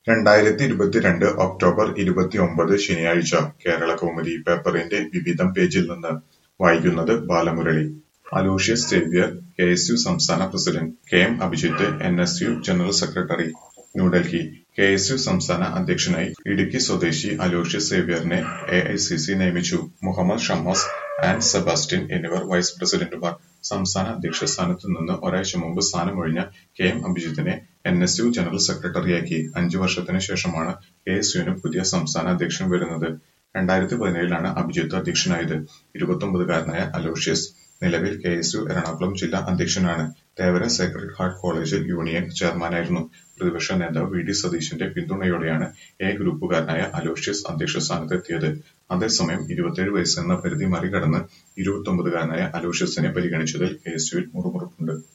രണ്ടായിരത്തി ഇരുപത്തിരണ്ട് ഒക്ടോബർ ഇരുപത്തിയൊമ്പത് ശനിയാഴ്ച കേരളകൗമുദി പേപ്പറിന്റെ വിവിധം പേജിൽ നിന്ന് വായിക്കുന്നത് Balamurali. Aloysius Xavier K S U സംസ്ഥാന president K M Abhijith N S U general secretary New Delhi K S U സംസ്ഥാന അധ്യക്ഷനായി ഇടുക്കി സ്വദേശി അലോഷ്യസ് സേവ്യറിനെ എ ഐ സി സി നിയമിച്ചു. മുഹമ്മദ് ഷമ്മാസ്, ആൻ സെബാസ്റ്റ്യൻ എന്നിവർ വൈസ് പ്രസിഡന്റുമാർ. സംസ്ഥാന അധ്യക്ഷ സ്ഥാനത്തു നിന്ന് ഒരാഴ്ച മുമ്പ് സ്ഥാനമൊഴിഞ്ഞ കെ എം അഭിജിത്തിനെ എൻ എസ് യു ജനറൽ സെക്രട്ടറിയാക്കി. അഞ്ചു വർഷത്തിന് ശേഷമാണ് കെ എസ് യുവിന് പുതിയ സംസ്ഥാന അധ്യക്ഷൻ വരുന്നത്. രണ്ടായിരത്തി പതിനേഴിലാണ് അഭിജിത്ത് അധ്യക്ഷനായത്. ഇരുപത്തൊമ്പതുകാരനായ അലോഷ്യസ് നിലവിൽ കെ എസ് യു എറണാകുളം ജില്ലാ അധ്യക്ഷനാണ്. തേവര സേക്രഡ് ഹാർട്ട് കോളേജിൽ യൂണിയൻ ചെയർമാനായിരുന്നു. പ്രതിപക്ഷ നേതാവ് വി ഡി സതീശന്റെ പിന്തുണയോടെയാണ് എ ഗ്രൂപ്പുകാരനായ അലോഷ്യസ് അധ്യക്ഷസ്ഥാനത്തെത്തിയത്. അതേസമയം ഇരുപത്തിയേഴ് വയസ്സെന്ന പരിധി മറികടന്ന് ഇരുപത്തൊമ്പതുകാരനായ അലോഷ്യസിനെ പരിഗണിച്ചതിൽ കെ എസ് യുവിൽ മുറുമുറുപ്പുണ്ട്.